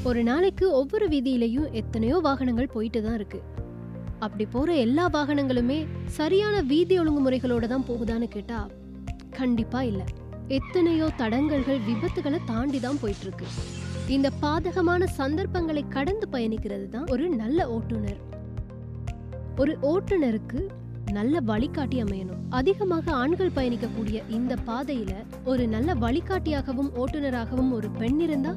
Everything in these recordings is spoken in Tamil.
ஒரு நாளைக்கு ஒவ்வொரு வீதியிலையும் எத்தனையோ வாகனங்கள் போயிட்டு தான் இருக்கு அப்படி போற எல்லா வாகனங்களுமே சரியான வீதி ஒழுங்குமுறைகளோட தான் போகுதான்னு கேட்டா கண்டிப்பா இல்ல எத்தனையோ தடங்கல்கள் விபத்துகளை தாண்டி தான் போயிட்டு இருக்கு இந்த பாதகமான சந்தர்ப்பங்களை கடந்து பயணிக்கிறது தான் ஒரு நல்ல ஓட்டுநர் ஒரு ஓட்டுநருக்கு நல்ல வழிகாட்டி அமையணும் அதிகமாக ஆண்கள் பயணிக்கக்கூடிய இந்த பாதையில ஒரு நல்ல வழிகாட்டியாகவும் ஓட்டுநராகவும் ஒரு பெண் இருந்தா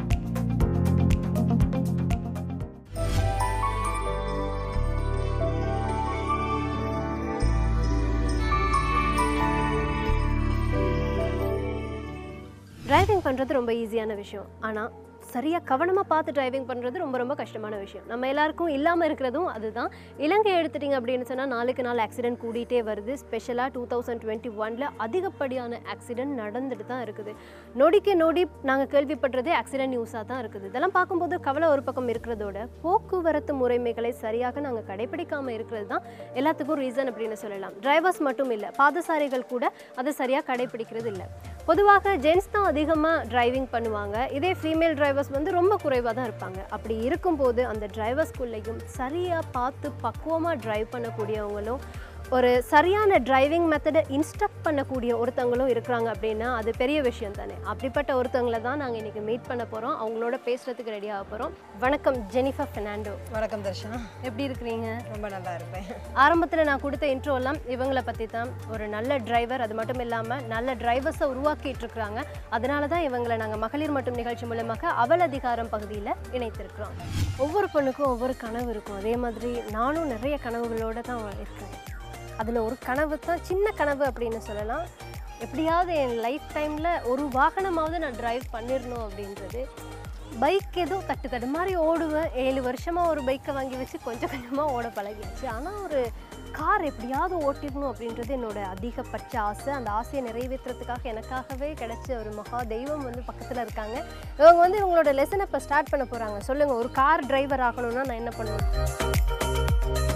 டிரைவிங் பண்ணுறது ரொம்ப ஈஸியான விஷயம் ஆனால் சரியாக கவனமாக பார்த்து டிரைவிங் பண்ணுறது ரொம்ப ரொம்ப கஷ்டமான விஷயம் நம்ம எல்லாருக்கும் இல்லாமல் இருக்கிறதும் அதுதான் இலங்கை எடுத்துட்டிங்க அப்படின்னு சொன்னால் நாளுக்கு நாள் ஆக்சிடென்ட் கூடிட்டே வருது ஸ்பெஷலாக டூ தௌசண்ட் டுவெண்ட்டி ஒனில் அதிகப்படியான ஆக்சிடென்ட் நடந்துட்டு தான் இருக்குது நொடிக்கு நொடி நாங்கள் கேள்விப்படுறதே ஆக்சிடென்ட் நியூஸாக தான் இருக்குது இதெல்லாம் பார்க்கும்போது கவலை ஒரு பக்கம் இருக்கிறதோட போக்குவரத்து முறைமைகளை சரியாக நாங்கள் கடைபிடிக்காமல் இருக்கிறது தான் எல்லாத்துக்கும் ரீசன் அப்படின்னு சொல்லலாம் டிரைவர்ஸ் மட்டும் இல்லை பாதசாரிகள் கூட அதை சரியாக கடைபிடிக்கிறது இல்லை பொதுவாக ஜென்ஸ் தான் அதிகமாக டிரைவிங் பண்ணுவாங்க இதே ஃபீமேல் டிரைவர்ஸ் வந்து ரொம்ப குறைவாக தான் இருப்பாங்க அப்படி இருக்கும்போது அந்த டிரைவர்ஸ்குள்ளேயும் சரியாக பார்த்து பக்குவமாக டிரைவ் பண்ணக்கூடியவங்களும் ஒரு சரியான டிரைவிங் மெத்தடை இன்ஸ்ட்ரக்ட் பண்ணக்கூடிய ஒருத்தவங்களும் இருக்கிறாங்க அப்படின்னா அது பெரிய விஷயம் தானே அப்படிப்பட்ட ஒருத்தவங்களை தான் நாங்கள் இன்றைக்கி மீட் பண்ண போகிறோம் அவங்களோட பேசுகிறதுக்கு ரெடி ஆக போகிறோம் வணக்கம் ஜெனிஃபர் ஃபெர்னாண்டோ வணக்கம் தர்ஷனா எப்படி இருக்கிறீங்க ரொம்ப நல்லா இருப்பேன் ஆரம்பத்தில் நான் கொடுத்த intro எல்லாம் இவங்களை பற்றி தான் ஒரு நல்ல டிரைவர் அது மட்டும் இல்லாமல் நல்ல டிரைவர்ஸை உருவாக்கிட்டு இருக்கிறாங்க அதனால தான் இவங்களை நாங்கள் மகளிர் மட்டும் நிகழ்ச்சி மூலமாக அவல் அதிகாரம் பகுதியில் இணைத்திருக்கிறோம் ஒவ்வொரு பொண்ணுக்கும் ஒவ்வொரு கனவு இருக்கும் அதே மாதிரி நானும் நிறைய கனவுகளோட தான் இருக்கேன் அதில் ஒரு கனவு தான் சின்ன கனவு அப்படின்னு சொல்லலாம் எப்படியாவது என் லைஃப் டைமில் ஒரு வாகனமாவது நான் டிரைவ் பண்ணிடணும் அப்படின்றது பைக் ஏதோ தட்டு தடு மாதிரி ஓடுவேன் ஏழு வருஷமாக ஒரு பைக்கை வாங்கி வச்சு கொஞ்சம் கொஞ்சமாக ஓட பழகிடுச்சு ஆனால் ஒரு கார் எப்படியாவது ஓட்டிடணும் அப்படின்றது என்னோட அதிகபட்ச ஆசை அந்த ஆசையை நிறைவேற்றுறதுக்காக எனக்காகவே கிடைச்ச ஒரு மகா தெய்வம் வந்து பக்கத்தில் இருக்காங்க இவங்க வந்து இவங்களோட லெசனை இப்போ ஸ்டார்ட் பண்ண போகிறாங்க சொல்லுங்கள் ஒரு கார் டிரைவர் ஆகணும்னா நான் என்ன பண்ணுவேன்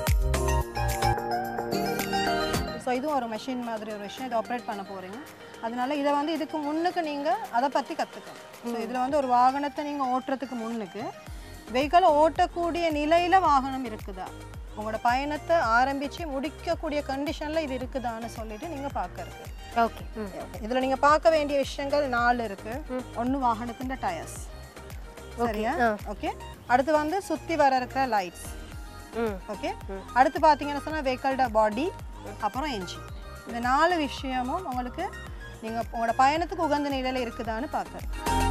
ஸோ இதுவும் ஒரு மெஷின் மாதிரி ஒரு விஷயம் இதை ஆப்ரேட் பண்ண போகிறீங்க அதனால இதை வந்து இதுக்கு முன்னுக்கு நீங்கள் அதை பற்றி கற்றுக்கணும் ஸோ இதில் வந்து ஒரு வாகனத்தை நீங்கள் ஓட்டுறதுக்கு முன்னுக்கு வெஹிக்கிளை ஓட்டக்கூடிய நிலையில் வாகனம் இருக்குதா உங்களோட பயணத்தை ஆரம்பித்து முடிக்கக்கூடிய கண்டிஷனில் இது இருக்குதான்னு சொல்லிட்டு நீங்கள் பார்க்கறது ஓகே ம் இதில் நீங்கள் பார்க்க வேண்டிய விஷயங்கள் நாலு இருக்குது ஒன்று வாகனத்தின் டயர்ஸ் சரியா ஆ. ஓகே அடுத்து வந்து சுற்றி வர இருக்கிற லைட்ஸ் ம் ஓகே அடுத்து பார்த்தீங்கன்னா சொன்னால் வெஹிக்கல்ட பாடி அப்புறம் என்ஜின் இந்த நாலு விஷயமும் உங்களுக்கு நீங்கள் உங்களோட பயணத்துக்கு உகந்த நிலையில் இருக்குதான்னு பார்க்கறது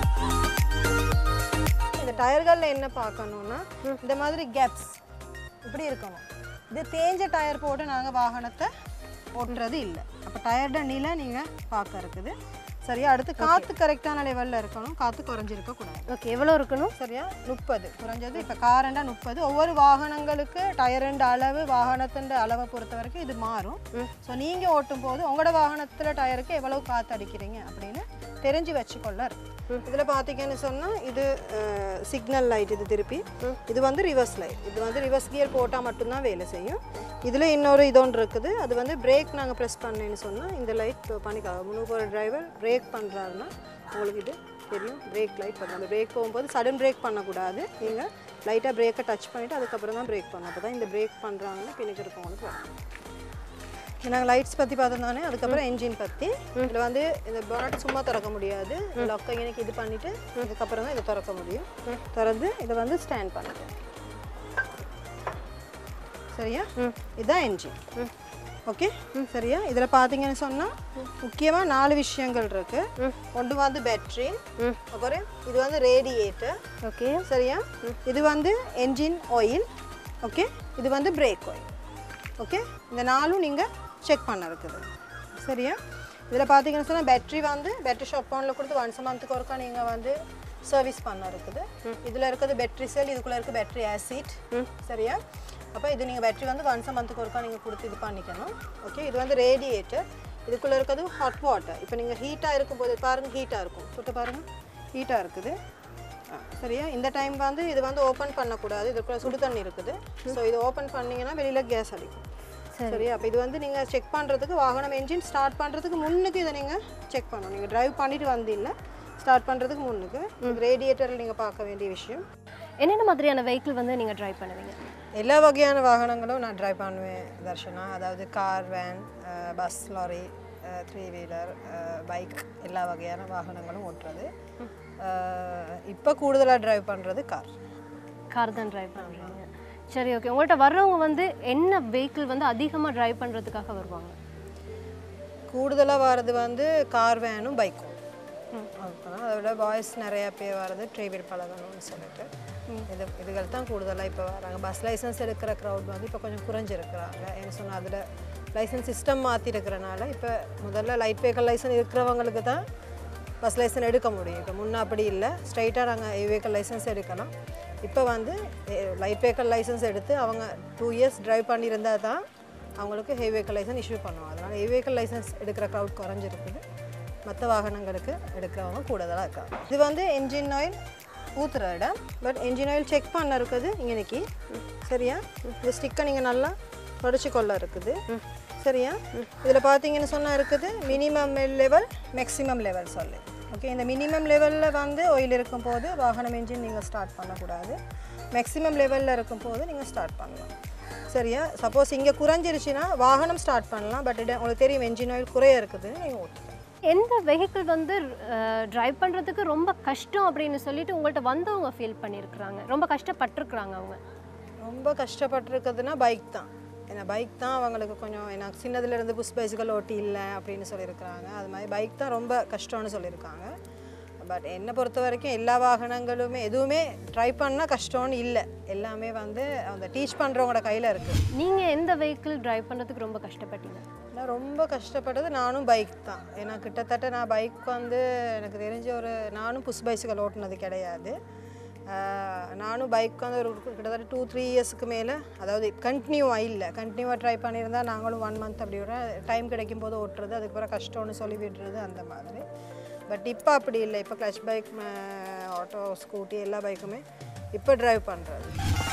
இந்த டயர்களில் என்ன பார்க்கணுன்னா இந்த மாதிரி கேப்ஸ் இப்படி இருக்கணும் இது தேஞ்ச டயர் போட்டு நாங்கள் வாகனத்தை ஓட்டுறது இல்லை அப்போ டயர்ட நிலை நீங்கள் பார்க்க இருக்குது சரியா அடுத்து காற்று கரெக்டான லெவலில் இருக்கணும் காற்று குறைஞ்சிருக்க கூடாது ஓகே எவ்வளோ இருக்கணும் சரியா முப்பது குறைஞ்சது இப்போ காரண்டா முப்பது ஒவ்வொரு வாகனங்களுக்கு டயருண்ட அளவு வாகனத்தின் அளவை பொறுத்த வரைக்கும் இது மாறும் ஸோ நீங்கள் ஓட்டும் போது உங்களோட வாகனத்தில் டயருக்கு எவ்வளவு காற்று அடிக்கிறீங்க அப்படின்னு தெரிஞ்சு வச்சுக்கொள்ள இதில் பார்த்தீங்கன்னு சொன்னால் இது சிக்னல் லைட் இது திருப்பி இது வந்து ரிவர்ஸ் லைட் இது வந்து ரிவர்ஸ் கியர் போட்டால் மட்டும்தான் வேலை செய்யும் இதில் இன்னொரு இதொன்று இருக்குது அது வந்து பிரேக் நாங்கள் ப்ரெஸ் பண்ணேன்னு சொன்னால் இந்த லைட் பண்ணிக்கலாம் முன்னுக்கு போகிற டிரைவர் பிரேக் பண்ணுறாருன்னா உங்களுக்கு இது தெரியும் பிரேக் லைட் பண்ணும் அந்த பிரேக் போகும்போது சடன் பிரேக் பண்ணக்கூடாது நீங்கள் லைட்டாக பிரேக்கை டச் பண்ணிவிட்டு அதுக்கப்புறம் தான் பிரேக் பண்ணணும் அப்போ தான் இந்த பிரேக் பண்ணுறாங்கன்னா பின்னுக்கு இருக்கவங்களுக்கு வரும் நாங்கள் லைட்ஸ் பற்றி பார்த்தோம் தானே அதுக்கப்புறம் என்ஜின் பற்றி இதில் வந்து இந்த bonnet சும்மா திறக்க முடியாது லொக்கை எனக்கு இது பண்ணிவிட்டு இதுக்கப்புறம் தான் இதை திறக்க முடியும் திறந்து இதை வந்து ஸ்டாண்ட் பண்ணிட்டு சரியா இதுதான் என்ஜின் ஓகே சரியா இதில் பார்த்தீங்கன்னு சொன்னால் முக்கியமாக நாலு விஷயங்கள் இருக்கு ஒன்று வந்து பேட்ரி அப்புறம் இது வந்து ரேடியேட்டர் ஓகே சரியா இது வந்து என்ஜின் ஆயில் ஓகே இது வந்து பிரேக் ஆயில் ஓகே இந்த நாலும் நீங்கள் செக் பண்ண இருக்குது சரியா இதில் பார்த்தீங்கன்னு சொன்னால் பேட்ரி வந்து பேட்டரி ஷாப் பவுனில் கொடுத்து ஒன்ஸ் மந்த்துக்கு ஒருக்கா நீங்கள் வந்து சர்வீஸ் பண்ண இருக்குது இதில் இருக்குது பேட்டரி செல் இதுக்குள்ளே இருக்குது பேட்டரி ஆசிட் சரியா அப்போ இது நீங்கள் பேட்டரி வந்து ஒன்ஸ் மந்த்துக்கு ஒருக்கா நீங்கள் கொடுத்து இது பண்ணிக்கணும் ஓகே இது வந்து ரேடியேட்டர் இதுக்குள்ளே இருக்கிறது ஹாட் வாட்டர் இப்போ நீங்கள் ஹீட்டாக இருக்கும்போது பாருங்கள் ஹீட்டாக இருக்கும் தொட்டு பாருங்கள் ஹீட்டாக இருக்குது ஆ, சரியா இந்த டைம் வந்து இது வந்து ஓப்பன் பண்ணக்கூடாது இதுக்குள்ள சுடு தண்ணி இருக்குது ஸோ இது ஓப்பன் பண்ணீங்கன்னா வெளியில் கேஸ் அடிக்கும் சரியா அப்போ இது வந்து நீங்கள் செக் பண்ணுறதுக்கு வாகனம் என்ஜின் ஸ்டார்ட் பண்ணுறதுக்கு முன்னுக்கு இதை நீங்கள் செக் பண்ணணும் நீங்கள் டிரைவ் பண்ணிட்டு வந்தீங்கள ஸ்டார்ட் பண்ணுறதுக்கு முன்னுக்கு ரேடியேட்டரில் நீங்கள் பார்க்க வேண்டிய விஷயம் என்னென்ன மாதிரியான வெஹிக்கிள் வந்து நீங்கள் ட்ரைவ் பண்ணுவீங்க எல்லா வகையான வாகனங்களும் நான் டிரைவ் பண்ணுவேன் தர்ஷனா அதாவது car van bus lorry three wheeler bike எல்லா வகையான வாகனங்களும் ஓட்டுறது இப்போ கூடுதலாக டிரைவ் பண்ணுறது கார் கார் தான் ட்ரைவ் பண்ணுறீங்க சரி ஓகே உங்கள்கிட்ட வர்றவங்க வந்து என்ன வெஹிக்கிள் வந்து அதிகமாக ட்ரைவ் பண்ணுறதுக்காக வருவாங்க கூடுதலாக வர்றது வந்து கார் வேனும் பைக்கும் அவ்வளோதான் அதை விட பாய்ஸ் நிறைய பேர் வர்றது ட்ரீவீல் பழகணும்னு சொல்லிட்டு இது இதுகள் தான் கூடுதலாக இப்போ வராங்க பஸ் லைசன்ஸ் எடுக்கிற க்ரௌட் வந்து இப்போ கொஞ்சம் குறைஞ்சிருக்கிறாங்க என்ன சொன்னால் அதில் லைசன்ஸ் சிஸ்டம் மாற்றிருக்கிறனால இப்போ முதல்ல லைட் வெஹிக்கல் லைசன்ஸ் இருக்கிறவங்களுக்கு தான் பஸ் லைசன்ஸ் எடுக்க முடியும் இப்போ முன்ன அப்படி இல்லை ஸ்ட்ரைட்டாக நாங்கள் வெஹிக்கல் லைசன்ஸ் எடுக்கலாம் இப்போ வந்து லைட் வெஹிக்கல் லைசன்ஸ் எடுத்து அவங்க டூ இயர்ஸ் டிரைவ் பண்ணியிருந்தால் தான் அவங்களுக்கு ஹெவி வெஹிக்கல் லைசன்ஸ் இஷ்யூ பண்ணுவோம் அதனால் ஹெவி வெஹிக்கல் லைசன்ஸ் எடுக்கிற க்ரௌட் குறைஞ்சிருக்குது மற்ற வாகனங்களுக்கு எடுக்கிறவங்க கூடுதலாக இருக்காங்க இது வந்து என்ஜின் ஆயில் ஊற்றுற இடம் பட் என்ஜின் ஆயில் செக் பண்ண இருக்குது இங்கனைக்கு சரியா இந்த ஸ்டிக்கை நீங்கள் நல்லா தொடச்சி கொள்ள இருக்குது சரியா இதில் பார்த்தீங்கன்னு சொன்னால் இருக்குது மினிமம் லெவல் மேக்ஸிமம் லெவல் சொல்லு ஓகே இந்த மினிமம் லெவலில் வந்து ஆயில் இருக்கும் போது வாகனம் என்ஜின் நீங்கள் ஸ்டார்ட் பண்ணக்கூடாது மேக்ஸிமம் லெவலில் இருக்கும் போது நீங்கள் ஸ்டார்ட் பண்ணலாம் சரியா சப்போஸ் இங்கே குறைஞ்சிருச்சுன்னா வாகனம் ஸ்டார்ட் பண்ணலாம் பட் உங்களுக்கு தெரியும் என்ஜின் ஆயில் குறைய இருக்குது நீங்கள் ஓட்டுக்கலாம் எந்த வெஹிக்கிள் வந்து ட்ரைவ் பண்ணுறதுக்கு ரொம்ப கஷ்டம் அப்படின்னு சொல்லிட்டு உங்கள்கிட்ட வந்தவங்க ஃபீல் பண்ணியிருக்கிறாங்க ரொம்ப கஷ்டப்பட்டிருக்கிறாங்க அவங்க ரொம்ப கஷ்டப்பட்டிருக்குதுன்னா பைக் தான் ஏன்னா பைக் தான் அவங்களுக்கு கொஞ்சம் எனக்கு சின்னதுலேருந்து புஷ் பைஸ்கள் ஓட்டி இல்லை அப்படின்னு சொல்லியிருக்கிறாங்க அது மாதிரி பைக் தான் ரொம்ப கஷ்டம்னு சொல்லியிருக்காங்க பட் என்னை பொறுத்த வரைக்கும் எல்லா வாகனங்களுமே எதுவுமே ட்ரை பண்ணால் கஷ்டம்னு இல்லை எல்லாமே வந்து அந்த டீச் பண்ணுறவங்களோட கையில் இருக்குது நீங்கள் எந்த வெஹிக்கிள் ட்ரைவ் பண்ணுறதுக்கு ரொம்ப கஷ்டப்பட்டீங்க நான் ரொம்ப கஷ்டப்பட்டது நானும் பைக் தான் ஏன்னா கிட்டத்தட்ட நான் பைக் வந்து எனக்கு தெரிஞ்ச ஒரு நானும் புஷ் பைஸுகள் ஓட்டுனது கிடையாது ஆஹ் நானும் பைக் வந்து ஒரு கிட்டத்தட்ட டூ த்ரீ இயர்ஸ்க்கு மேலே அதாவது கண்டினியூவாக இல்லை கண்டினியூவாக ட்ரை பண்ணியிருந்தா நாங்களும் ஒன் மந்த் அப்படி ஒரு டைம் கிடைக்கும் போது ஓட்டுறது அதுக்கப்புறம் கஷ்டம்னு சொல்லி விடுறது அந்த மாதிரி பட் இப்போ அப்படி இல்லை இப்போ கிளச் பைக் ஆட்டோ ஸ்கூட்டி எல்லா பைக்குமே இப்போ ட்ரைவ் பண்ணுறது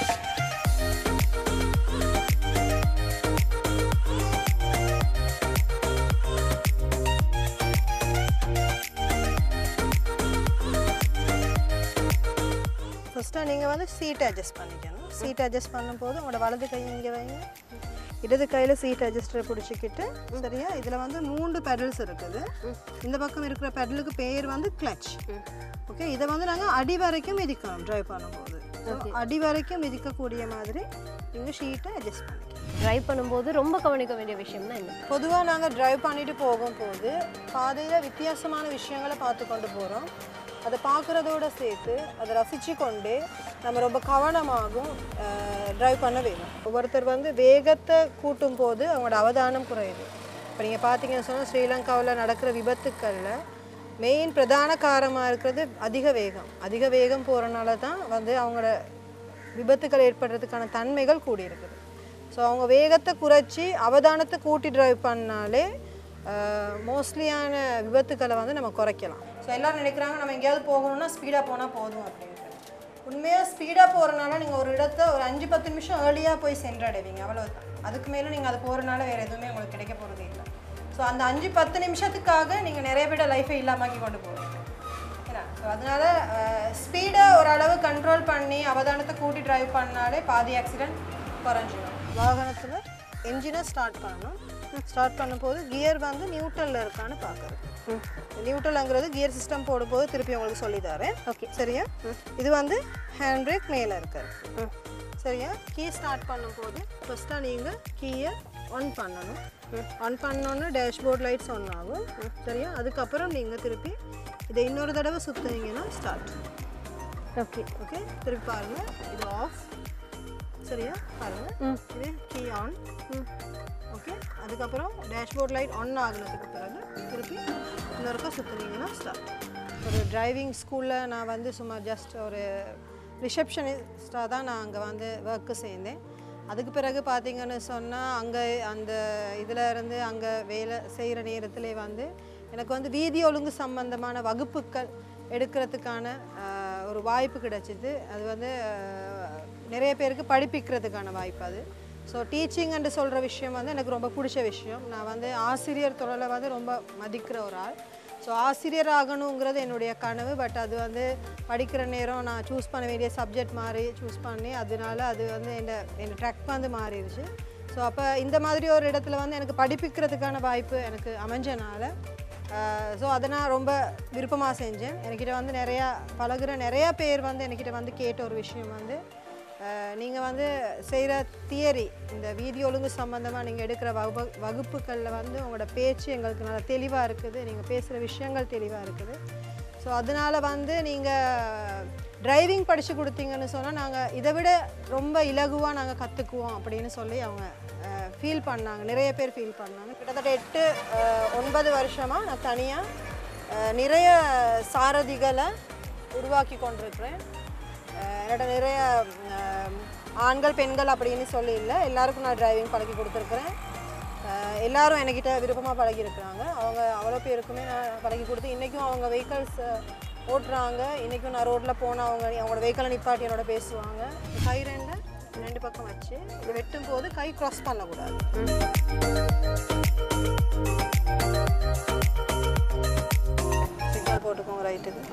ஃபஸ்ட்டாக நீங்கள் வந்து சீட் அட்ஜஸ்ட் பண்ணிக்கணும் சீட் அட்ஜஸ்ட் பண்ணும்போது உங்களோட வலது கை இங்கே வைங்க இடது கையில் சீட் அட்ஜஸ்டரை பிடிச்சிக்கிட்டு சரியா இதில் வந்து மூன்று பெடல்ஸ் இருக்குது இந்த பக்கம் இருக்கிற பெடலுக்கு பேர் வந்து கிளச் ஓகே இதை வந்து நாங்கள் அடி வரைக்கும் மிதிக்கணும் ட்ரைவ் பண்ணும்போது So, அடி வரைக்கும் மிதிக்கக்கூடிய மாதிரி நீங்கள் ஷீட்டை அட்ஜஸ்ட் பண்ணிக்கணும் ட்ரைவ் பண்ணும்போது ரொம்ப கவனிக்க வேண்டிய விஷயம்னா என்ன பொதுவாக நாங்கள் டிரைவ் பண்ணிட்டு போகும்போது பாதையில் வித்தியாசமான விஷயங்களை பார்த்து கொண்டு போகிறோம் அதை பார்க்குறதோட சேர்த்து அதை ரசித்து கொண்டு நம்ம ரொம்ப கவனமாகவும் டிரைவ் பண்ண வேணும் ஒவ்வொருத்தர் வந்து வேகத்தை கூட்டும் போது அவங்களோட அவதானம் குறையுது இப்போ நீங்கள் பார்த்தீங்கன்னு சொன்னால் ஸ்ரீலங்காவில் நடக்கிற விபத்துக்களில் மெயின் பிரதான காரணமாக இருக்கிறது அதிக வேகம் அதிக வேகம் போகிறனால தான் வந்து அவங்களோட விபத்துக்கள் ஏற்படுறதுக்கான தன்மைகள் கூடி இருக்குது ஸோ அவங்க வேகத்தை குறைச்சி அவதானத்தை கூட்டி டிரைவ் பண்ணாலே மோஸ்ட்லியான விபத்துக்களை வந்து நம்ம குறைக்கலாம் ஸோ எல்லாரும் நினைக்கிறாங்க நம்ம எங்கேயாவது போகணும்னா ஸ்பீடாக போனால் போதும் அப்படின்ட்டு உண்மையாக ஸ்பீடாக போகிறனால நீங்கள் ஒரு இடத்த ஒரு அஞ்சு பத்து நிமிஷம் ஏர்லியாக போய் சென்றடைவீங்க அவ்வளோதான் அதுக்கு மேலே நீங்கள் அது போகிறனால வேறு எதுவுமே உங்களுக்கு கிடைக்க போகிறது இல்லை ஸோ அந்த அஞ்சு பத்து நிமிஷத்துக்காக நீங்கள் நிறைய பேட லைஃபை இல்லாமாக்கி கொண்டு போவீங்க ஏன்னா ஸோ அதனால ஸ்பீடை ஓரளவு கண்ட்ரோல் பண்ணி அவதானத்தை கூட்டி டிரைவ் பண்ணாலே பாதி ஆக்சிடென்ட் குறைஞ்சிடும் வாகனத்தில் என்ஜினை ஸ்டார்ட் பண்ணணும் ஸ்டார்ட் பண்ணும்போது கியர் வந்து நியூட்ரலில் இருக்கான்னு பார்க்குறது நியூட்ரல்ங்கிறது கியர் சிஸ்டம் போடும்போது திருப்பி உங்களுக்கு சொல்லி தரேன் ஓகே சரியா இது வந்து ஹேண்ட் பிரேக் மேலே இருக்காரு சரியா கீ ஸ்டார்ட் பண்ணும்போது ஃபஸ்ட்டாக நீங்கள் கீயை ஆன் பண்ணணும் ஆன் பண்ணோன்னு டேஷ்போர்ட் லைட்ஸ் ஆன் ஆகும் சரியா அதுக்கப்புறம் நீங்கள் திருப்பி இதை இன்னொரு தடவை சுற்றுனீங்கன்னா ஸ்டார்ட் ஓகே ஓகே திருப்பி பாருங்கள் இது ஆஃப் சரியா பாருங்கள் இது கீ ஆன் ஓகே அதுக்கப்புறம் டேஷ்போர்ட் லைட் ஆன் ஆகுனதுக்கு பிறகு திருப்பி இன்னொருக்கா சுற்றுனீங்கன்னா ஸ்டார்ட் ஒரு டிரைவிங் ஸ்கூலில் நான் வந்து சும்மா ஜஸ்ட் ஒரு ரிசப்ஷனிஸ்டாக தான் நான் அங்கே வந்து ஒர்க்கு சேர்ந்தேன் அதுக்கு பிறகு பார்த்தீங்கன்னு சொன்னால் அங்கே அந்த இதில் இருந்து அங்கே வேலை செய்கிற நேரத்திலே வந்து எனக்கு வந்து வீதி ஒழுங்கு சம்பந்தமான வகுப்புகள் எடுக்கிறதுக்கான ஆஹ், ஒரு வாய்ப்பு கிடைச்சிது அது வந்து ஆஹ், நிறைய பேருக்கு படிப்பிக்கிறதுக்கான வாய்ப்பு அது ஸோ டீச்சிங்ன்னு சொல்கிற விஷயம் வந்து எனக்கு ரொம்ப பிடிச்ச விஷயம் நான் வந்து ஆசிரியர் தொழிலை வந்து ரொம்ப மதிக்கிற ஒரு ஆள் ஸோ ஆசிரியர் ஆகணுங்கிறது என்னுடைய கனவு பட் அது வந்து படிக்கிற நேரம் நான் சூஸ் பண்ண வேண்டிய சப்ஜெக்ட் மாறி சூஸ் பண்ணி அதனால அது வந்து என் என் ட்ரக் வந்து மாறிடுச்சு ஸோ அப்போ இந்த மாதிரி ஒரு இடத்துல வந்து எனக்கு படிப்பிக்கிறதுக்கான வாய்ப்பு எனக்கு அமைஞ்சனால ஸோ அதை நான் ரொம்ப விருப்பமாக செஞ்சேன் என்கிட்ட வந்து நிறையா பழகுற நிறையா பேர் வந்து என்கிட்ட வந்து கேட்ட ஒரு விஷயம் வந்து நீங்கள் வந்து செய்கிற தியரி இந்த வீதி ஒழுங்கு சம்மந்தமாக நீங்கள் எடுக்கிற வகுப்பு வகுப்புகளில் வந்து உங்களோட பேச்சு எங்களுக்கு நல்லா தெளிவாக இருக்குது நீங்கள் பேசுகிற விஷயங்கள் தெளிவாக இருக்குது ஸோ அதனால் வந்து நீங்கள் டிரைவிங் படித்து கொடுத்தீங்கன்னு சொன்னால் நாங்கள் இதை விட ரொம்ப இலகுவாக நாங்கள் கற்றுக்குவோம் அப்படின்னு சொல்லி அவங்க ஃபீல் பண்ணாங்க நிறைய பேர் ஃபீல் பண்ணாங்க கிட்டத்தட்ட எட்டு அஹ், ஒன்பது வருஷமாக நான் தனியாக நிறைய சாரதிகளை உருவாக்கி கொண்டிருக்கிறேன் அஹ் என்னோட நிறைய அஹ், ஆண்கள் பெண்கள் அப்படின்னு சொல்லி இல்லை எல்லாருக்கும் நான் டிரைவிங் பழகி கொடுத்துருக்குறேன் அஹ் எல்லாரும் என்கிட்ட விருப்பமாக பழகியிருக்கிறாங்க அவங்க அவ்வளோ பேருக்குமே நான் பழகி கொடுத்து இன்றைக்கும் அவங்க வெஹிக்கல்ஸ் ஓட்டுறாங்க இன்றைக்கும் நான் ரோட்டில் போனால் அவங்க அவங்களோட வெஹிக்கலை நிப்பாட்டி என்னோட பேசுவாங்க கை ரெண்டை ரெண்டு பக்கம் வச்சு இது வெட்டும் போது கை க்ராஸ் பண்ணக்கூடாது சிக்னல் போட்டுக்கோங்க ரைட்டுக்கு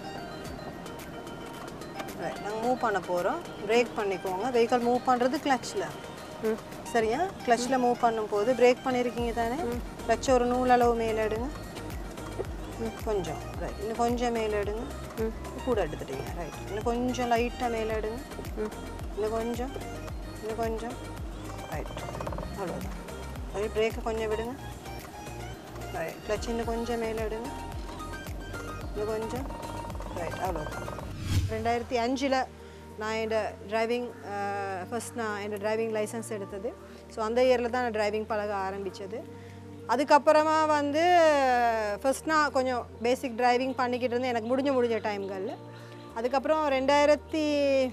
ரைட் நாங்கள் மூவ் பண்ண போகிறோம் பிரேக் பண்ணிக்கோங்க வெஹிக்கல் மூவ் பண்ணுறது கிளச்சில் சரியா கிளச்சில் மூவ் பண்ணும்போது பிரேக் பண்ணியிருக்கீங்க தானே கிளச் ஒரு நூல் அளவு மேலே எடுங்க ம், கொஞ்சம் ரைட் இன்னும் கொஞ்சம் மேலே எடுங்க கூட எடுத்துட்டீங்க ரைட் இன்னும் கொஞ்சம் லைட்டாக மேலே எடுங்க இன்னும் கொஞ்சம் இன்னும் கொஞ்சம் ரைட் அவ்வளோதான் ரைட் பிரேக்கை கொஞ்சம் விடுங்க ரைட் கிளச் இன்னும் கொஞ்சம் மேலே எடுங்க இன்னும் கொஞ்சம் ரைட் அவ்வளோதான் ரெண்டாயிரத்தி அஞ்சில் நான் என் டிரைவிங் ஃபர்ஸ்ட் நான் என் டிரைவிங் லைசன்ஸ் எடுத்தது ஸோ அந்த இயரில் தான் நான் டிரைவிங் பழக ஆரம்பித்தது அதுக்கப்புறமா வந்து ஃபர்ஸ்ட் நான் கொஞ்சம் பேசிக் டிரைவிங் பண்ணிக்கிட்டு இருந்தேன் எனக்கு முடிஞ்ச முடிஞ்ச டைம்களில் அதுக்கப்புறம் ரெண்டாயிரத்தி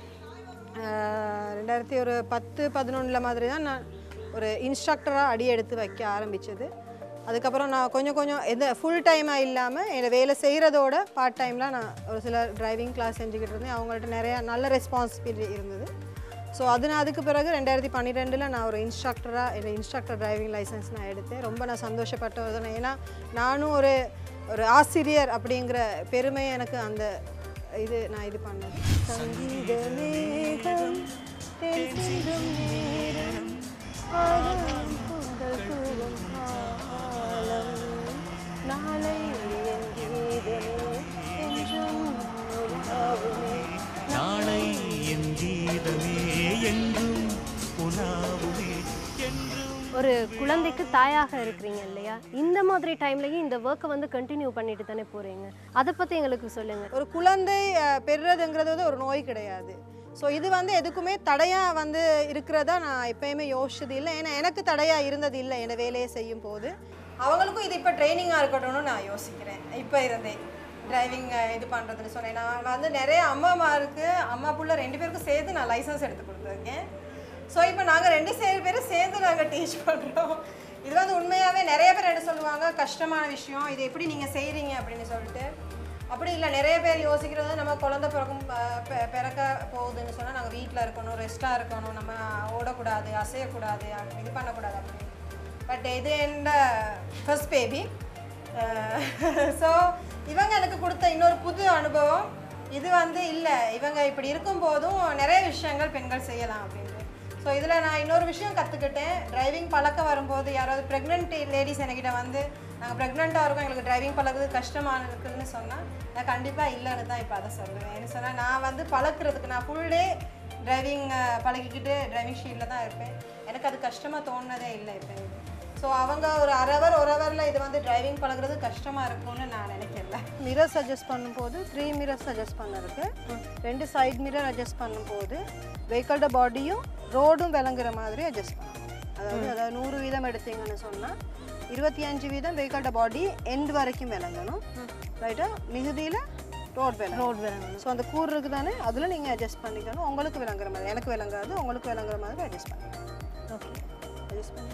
அஹ், ரெண்டாயிரத்தி ஒரு பத்து பதினொன்றில் மாதிரி தான் நான் ஒரு இன்ஸ்ட்ரக்டராக அடி எடுத்து வைக்க ஆரம்பித்தது அதுக்கப்புறம் நான் கொஞ்சம் கொஞ்சம் எந்த ஃபுல் டைமாக இல்லாமல் என்னை வேலை செய்கிறதோட பார்ட் டைமில் நான் ஒரு சில டிரைவிங் கிளாஸ் செஞ்சுக்கிட்டு இருந்தேன் அவங்கள்ட்ட நிறையா நல்ல ரெஸ்பான்சிபிலிட்டி இருந்தது ஸோ அது நான் அதுக்கு பிறகு ரெண்டாயிரத்தி பன்னிரெண்டில் நான் ஒரு இன்ஸ்ட்ரக்டராக என்னோட இன்ஸ்ட்ரக்டர் டிரைவிங் லைசன்ஸ் நான் எடுத்தேன் ரொம்ப நான் சந்தோஷப்பட்ட ஒரு இதுதான். ஏன்னா நானும் ஒரு ஒரு ஆசிரியர் அப்படிங்கிற பெருமை எனக்கு அந்த இது நான் இது பண்ணேன் சங்கீத மேகம் தேன் சிந்தும் நேரம் ஆகம் கூந்தல் கூவும் காலம் நாளை என் கீதமே என்றும் உலாவுமே நாளை என் கீதமே என்றும் உலாவுமே என்றும் ஒரு குழந்தைக்கு தாயாக இருக்கிறீங்க இல்லையா இந்த மாதிரி டைம்லயும் இந்த ஒர்க்கை வந்து கண்டினியூ பண்ணிட்டு தானே போறீங்க அதை பத்தி எங்களுக்கு சொல்லுங்க ஒரு குழந்தை அஹ், பெறுறதுங்கிறது வந்து ஒரு நோய் கிடையாது ஸோ இது வந்து எதுக்குமே தடையாக வந்து இருக்கிறதா நான் எப்பயுமே யோசிச்சது இல்லை ஏன்னா எனக்கு தடையாக இருந்தது இல்லை என்னை வேலையை செய்யும் போது அவங்களுக்கும் இது இப்போ ட்ரைனிங்காக இருக்கட்டும்னு நான் யோசிக்கிறேன் இப்போ இருந்தே டிரைவிங் இது பண்ணுறதுன்னு சொன்னேன் நான் வந்து நிறைய அம்மாமாருக்கு அம்மா புள்ள ரெண்டு பேருக்கும் சேர்த்து நான் லைசன்ஸ் எடுத்து கொடுத்துருக்கேன் ஸோ இப்போ நாங்கள் ரெண்டு சேர் பேரும் சேர்ந்து நாங்கள் டீச் பண்ணுறோம் இது வந்து உண்மையாகவே நிறைய பேர் என்ன சொல்லுவாங்க கஷ்டமான விஷயம் இது எப்படி நீங்கள் செய்கிறீங்க அப்படின்னு சொல்லிட்டு அப்படி இல்லை நிறைய பேர் யோசிக்கிறது வந்து நம்ம குழந்தை பிறக்கும் அஹ், பெ- பிறக்க போகுதுன்னு சொன்னால் நாங்கள் வீட்டில் இருக்கணும் ரெஸ்ட்டாக இருக்கணும் நம்ம ஓடக்கூடாது அசையக்கூடாது அப்படி இது பண்ணக்கூடாது அப்படின்னு பட் இது என்ன ஃபர்ஸ்ட் பேபி ஸோ இவங்க எனக்கு கொடுத்த இன்னொரு புது அனுபவம் இது வந்து இல்லை இவங்க இப்படி இருக்கும் போதும் நிறைய விஷயங்கள் பெண்கள் செய்யலாம் அப்படின்ட்டு ஸோ இதில் நான் இன்னொரு விஷயம் கற்றுக்கிட்டேன் டிரைவிங் பழக்கம் வரும்போது யாராவது ப்ரெக்னென்ட் லேடிஸ் என்கிட்ட வந்து நாங்கள் ப்ரெக்னெண்ட்டாக இருக்கோம் எங்களுக்கு டிரைவிங் பழகுறது கஷ்டமான இருக்குதுன்னு சொன்னால் நான் கண்டிப்பாக இல்லைன்னு தான் இப்போ அதை சொல்லுவேன் என்ன சொன்னால் நான் வந்து பழக்கிறதுக்கு நான் ஃபுல் டே டிரைவிங் பழகிக்கிட்டு டிரைவிங் ஷீல்டில் தான் இருப்பேன் எனக்கு அது கஷ்டமாக தோணுனதே இல்லை இப்போ ஸோ அவங்க ஒரு அரை ஹவர் ஒரு ஹவரில் இது வந்து டிரைவிங் பழகுறது கஷ்டமாக இருக்கும்னு நான் நினைக்கல மிரர் சஜஸ்ட் பண்ணும்போது த்ரீ மிரர் சஜஸ்ட் பண்ணிருக்கு ரெண்டு சைடு மிரர் அட்ஜஸ்ட் பண்ணும்போது வெஹிக்கல்ட பாடியும் ரோடும் விளங்குற மாதிரி அட்ஜஸ்ட் பண்ணணும் அதாவது அதாவது நூறு வீதம் எடுத்தீங்கன்னு சொன்னால் இருபத்தி அஞ்சு வீதம் வெஹிக்கல்ட பாடி எண்ட் வரைக்கும் விளங்கணும் ரைட்டா மிகுதியில் ரோட் விளங்கும் ரோட் விளங்கணும் ஸோ அந்த கூர் இருக்குது தானே அதில் நீங்கள் அட்ஜஸ்ட் பண்ணிக்கணும் உங்களுக்கு விளங்குற மாதிரி எனக்கு விளங்காது உங்களுக்கு விளங்குற மாதிரி அட்ஜஸ்ட் பண்ணிக்கணும் ஓகே அட்ஜஸ்ட் பண்ணி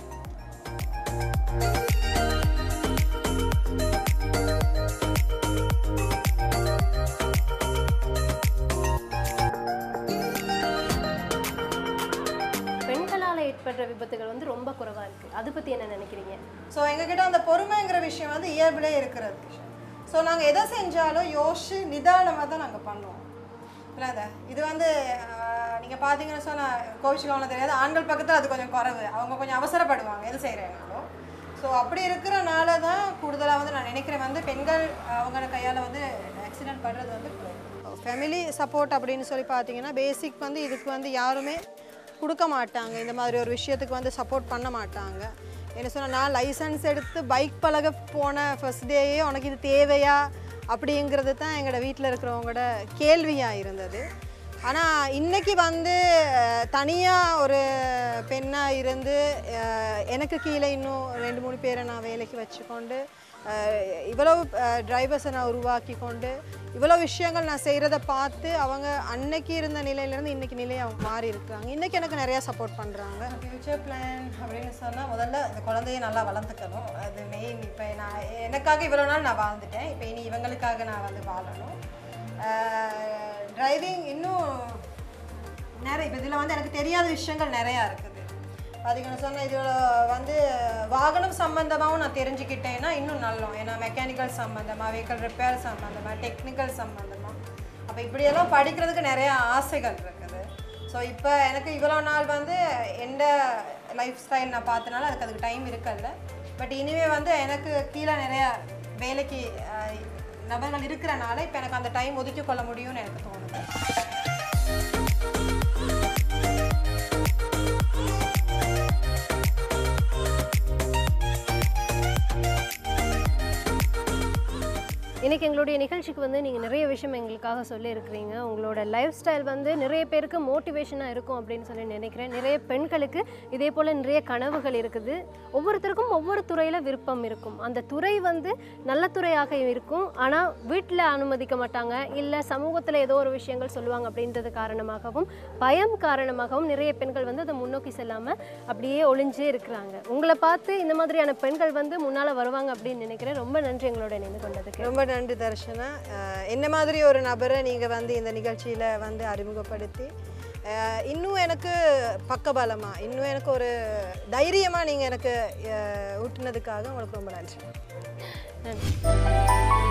பெண்களால் ஏற்படுற விபத்துகள் வந்து ரொம்ப குறைவா இருக்கு அதை பத்தி என்ன நினைக்கிறீங்க ஸோ எங்ககிட்ட அந்த பொறுமைங்கிற விஷயம் வந்து இயல்பிலே இருக்கிறது ஸோ நாங்கள் எதை செஞ்சாலும் யோசிச்சு நிதானமாக தான் நாங்கள் பண்ணுவோம் இல்லாத இது வந்து நீங்கள் பார்த்தீங்கன்னு சொன்னால் கோவிச்சுக்கு அவங்களுக்கு தெரியாது ஆண்கள் பக்கத்தில் அது கொஞ்சம் குறைவு அவங்க கொஞ்சம் அவசரப்படுவாங்க எது செய்கிறேனாலும் ஸோ அப்படி இருக்கிறனால தான் கூடுதலாக வந்து நான் நினைக்கிறேன் வந்து பெண்கள் அவங்க கையால் வந்து ஆக்சிடென்ட் படுறது வந்து ஃபேமிலி சப்போர்ட் அப்படின்னு சொல்லி பார்த்தீங்கன்னா பேசிக் வந்து இதுக்கு வந்து யாருமே கொடுக்க மாட்டாங்க இந்த மாதிரி ஒரு விஷயத்துக்கு வந்து சப்போர்ட் பண்ண மாட்டாங்க என்ன சொன்னால் நான் லைசன்ஸ் எடுத்து பைக் பழக போன ஃபர்ஸ்ட் டேயே உனக்கு இது தேவையா அப்படிங்கிறது தான் எங்களோட வீட்டில் இருக்கிறவங்களோட கேள்வியாக இருந்தது ஆனால் இன்னைக்கு வந்து தனியாக ஒரு பெண்ணாக இருந்து அஹ், எனக்கு கீழே இன்னும் ரெண்டு மூணு பேரை நான் வேலைக்கு வச்சுக்கொண்டு அஹ், இவ்வளவு டிரைவர்ஸை நான் உருவாக்கி கொண்டு இவ்வளோ விஷயங்கள் நான் செய்கிறத பார்த்து அவங்க அன்னைக்கு இருந்த நிலையிலேருந்து இன்னைக்கு நிலையை அவங்க மாறி இருக்கிறாங்க இன்னைக்கு எனக்கு நிறையா சப்போர்ட் பண்ணுறாங்க ஃப்யூச்சர் பிளான் அப்படின்னு சொன்னால் முதல்ல இந்த குழந்தைய நல்லா வளர்த்துக்கணும் அது மெயின் இப்போ நான் எனக்காக இவ்வளோ நாள் நான் வாழ்ந்துட்டேன் இப்போ இனி இவங்களுக்காக நான் வந்து வாழணும் டிரைவிங் இன்னும் நிறைய இப்போ இதில் வந்து எனக்கு தெரியாத விஷயங்கள் நிறையா இருக்குது பார்த்தீங்கன்னு சொன்னால் இதில் வந்து வாகனம் சம்மந்தமாகவும் நான் தெரிஞ்சுக்கிட்டேன்னா இன்னும் நல்லோம் ஏன்னா மெக்கானிக்கல் சம்மந்தமாக வெஹிக்கல் ரிப்பேர் சம்மந்தமாக டெக்னிக்கல் சம்மந்தமாக அப்போ இப்படியெல்லாம் படிக்கிறதுக்கு நிறைய ஆசைகள் இருக்குது ஸோ இப்போ எனக்கு இவ்வளோ நாள் வந்து எந்த லைஃப் ஸ்டைல் நான் பார்த்தனால அதுக்கு அதுக்கு டைம் இருக்கல்ல பட் இனிமே வந்து எனக்கு கீழே நிறைய வேலைக்கு அஹ், நபர்கள் இருக்கிறனால இப்போ எனக்கு அந்த டைம் ஒதுக்கி கொள்ள முடியும்னு எனக்கு தோணுது இன்னைக்கு எங்களுடைய நிகழ்ச்சிக்கு வந்து நீங்கள் நிறைய விஷயம் எங்களுக்காக சொல்லியிருக்கிறீங்க உங்களோட லைஃப் ஸ்டைல் வந்து நிறைய பேருக்கு மோட்டிவேஷனாக இருக்கும் அப்படின்னு சொல்லி நினைக்கிறேன் நிறைய பெண்களுக்கு இதே போல் நிறைய கனவுகள் இருக்குது ஒவ்வொருத்தருக்கும் ஒவ்வொரு துறையில் விருப்பம் இருக்கும் அந்த துறை வந்து நல்ல துறையாக இருக்கும் ஆனால் வீட்டில் அனுமதிக்க மாட்டாங்க இல்லை சமூகத்தில் ஏதோ ஒரு விஷயங்கள் சொல்லுவாங்க அப்படின்றது காரணமாகவும் பயம் காரணமாகவும் நிறைய பெண்கள் வந்து அதை முன்னோக்கி செல்லாமல் அப்படியே ஒளிஞ்சே இருக்கிறாங்க உங்களை பார்த்து இந்த மாதிரியான பெண்கள் வந்து முன்னால் வருவாங்க அப்படின்னு நினைக்கிறேன் ரொம்ப நன்றி எங்களோட இணைந்து கொண்டதுக்கு ரொம்ப நன்றி தர்ஷனா அஹ் என்ன மாதிரி ஒரு நபரை நீங்கள் வந்து இந்த நிகழ்ச்சியில் வந்து அறிமுகப்படுத்தி அஹ் இன்னும் எனக்கு பக்கபலமாக இன்னும் எனக்கு ஒரு தைரியமாக நீங்கள் எனக்கு அஹ் ஊட்டினதுக்காக உங்களுக்கு ரொம்ப நன்றி நன்றி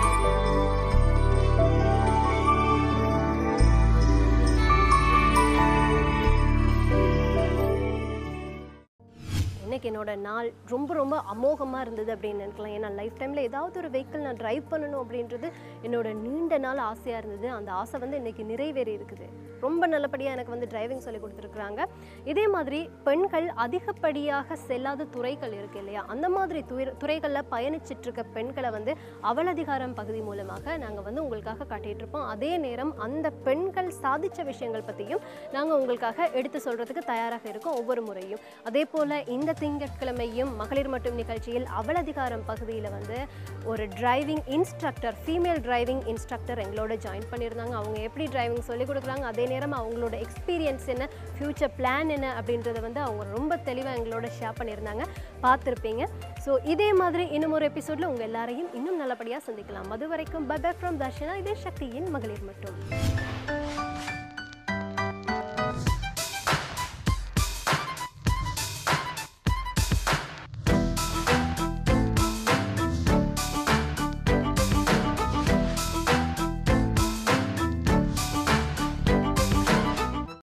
இன்னைக்கு என்னோட நாள் ரொம்ப ரொம்ப அமோகமாக இருந்தது அப்படின்னு நினைக்கலாம் ஏன்னா லைஃப் டைமில் ஏதாவது ஒரு வெஹிக்கிள் நான் டிரைவ் பண்ணணும் அப்படின்றது என்னோட நீண்ட நாள் ஆசையாக இருந்தது அந்த ஆசை வந்து இன்னைக்கு நிறைவேறி இருக்குது ரொம்ப நல்லபடியாக எனக்கு வந்து டிரைவிங் சொல்லி கொடுத்துருக்குறாங்க இதே மாதிரி பெண்கள் அதிகப்படியாக செல்லாத துறைகள் இருக்கு இல்லையா அந்த மாதிரி துறை துறைகளில் பயணிச்சிட்டு இருக்க பெண்களை வந்து அவலதிகாரம் பகுதி மூலமாக நாங்கள் வந்து உங்களுக்காக காட்டிட்டு இருப்போம் அதே நேரம் அந்த பெண்கள் சாதிச்ச விஷயங்கள் பற்றியும் நாங்கள் உங்களுக்காக எடுத்து சொல்கிறதுக்கு தயாராக இருக்கோம் ஒவ்வொரு முறையும் அதே போல் இந்த திங்கட்கிழமையும் மகளிர் மட்டும் நிகழ்ச்சியில் அவலதிகாரம் பகுதியில் வந்து ஒரு driving instructor female driving instructor எங்களோட ஜாயின் பண்ணியிருந்தாங்க அவங்க எப்படி டிரைவிங் சொல்லிக் கொடுக்குறாங்க அதே நேரம் அவங்களோட எக்ஸ்பீரியன்ஸ் என்ன ஃப்யூச்சர் பிளான் என்ன அப்படின்றத வந்து அவங்க ரொம்ப தெளிவாக எங்களோட ஷேர் பண்ணியிருந்தாங்க பார்த்துருப்பீங்க ஸோ இதே மாதிரி இன்னும் ஒரு எபிசோடில் உங்கள் எல்லாரையும் இன்னும் நல்லபடியாக சந்திக்கலாம் அது வரைக்கும் பை ஃப்ரம் தர்ஷனா இதே சக்தியின் மகளிர் மட்டும்